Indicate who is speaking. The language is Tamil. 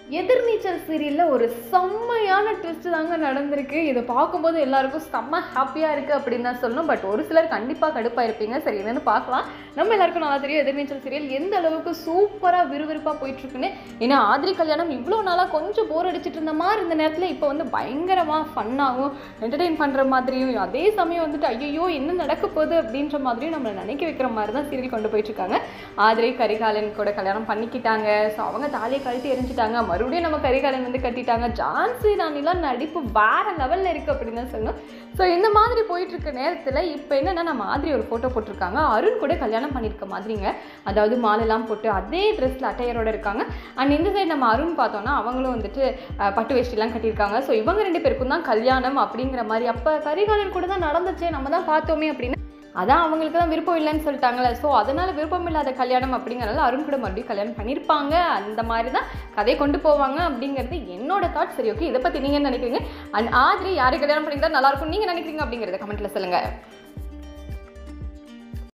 Speaker 1: எதிர்நீச்சல் சீரியலில் ஒரு செம்மையான ட்விஸ்ட் தாங்க நடந்திருக்கு இதை பார்க்கும்போது எல்லாருக்கும் செம்ம ஹாப்பியாக இருக்குது அப்படின்னு தான் சொல்லணும் பட் ஒரு சிலர் கண்டிப்பாக கடுப்பாக இருப்பீங்க சரி என்னன்னு பார்க்கலாம் நம்ம எல்லாருக்கும் நல்லா தெரியும் எதிர்நீச்சல் சீரியல் எந்த அளவுக்கு சூப்பராக விறுவிறுப்பாக போயிட்டுருக்குன்னு ஏன்னா ஆதிரி கல்யாணம் இவ்வளோ நாளாக கொஞ்சம் போர் அடிச்சிட்டு இருந்த மாதிரி இந்த நேரத்தில் இப்போ வந்து பயங்கரமாக ஃபன்னாகவும் என்டர்டெயின் பண்ணுற மாதிரியும் அதே சமயம் வந்துட்டு ஐயோ என்ன நடக்க போகுது அப்படின்ற மாதிரியும் நம்மளை நினைக்க வைக்கிற மாதிரி தான் சீரியல் கொண்டு போயிட்டுருக்காங்க ஆதிரை கரிகாலன் கூட கல்யாணம் பண்ணிக்கிட்டாங்க ஸோ அவங்க தாலியை கழட்டி எரிஞ்சிட்டாங்க மறுபடியும் நம்ம கரிகாலன் வந்து கட்டிட்டாங்க ஜான்சி ராணிலாம் நடிப்பு வேற லெவலில் இருக்குது அப்படின்னு தான் சொல்லணும் ஸோ இந்த மாதிரி போயிட்டு இருக்க நேரத்தில் இப்போ என்னன்னா நம்ம மாதிரி ஒரு ஃபோட்டோ போட்டிருக்காங்க அருண் கூட கல்யாணம் பண்ணியிருக்க மாதிரிங்க அதாவது மாலைலாம் போட்டு அதே ட்ரெஸ்ஸில் அட்டையரோட இருக்காங்க அண்ட் இந்த சைடு நம்ம அருண் பார்த்தோன்னா அவங்களும் வந்துட்டு அஹ், பட்டு வேஷ்டிலாம் கட்டியிருக்காங்க ஸோ இவங்க ரெண்டு பேருக்கும் தான் கல்யாணம் அப்படிங்கிற மாதிரி அப்போ கரிகாலன் கூட தான் நடந்துச்சே நம்ம தான் பார்த்தோமே அப்படின்னு அதான் அவங்களுக்கு தான் விருப்பம் இல்லைன்னு சொல்லிட்டாங்களே ஸோ அதனால விருப்பம் இல்லாத கல்யாணம் அப்படிங்கறதால அருண் கூட மறுபடியும் கல்யாணம் பண்ணியிருப்பாங்க அந்த மாதிரி தான் கதையை கொண்டு போவாங்க அப்படிங்கிறது என்னோட தாட் சரி ஓகே இதை பற்றி நீங்கள் என்ன நினைக்கிறீங்க அண்ட் ஆதிரி யாரை கல்யாணம் பண்ணிக்கிட்டா நல்லா இருக்கும் நீங்கள் நினைக்கிறீங்க அப்படிங்கிறத கமெண்ட்டில் சொல்லுங்கள்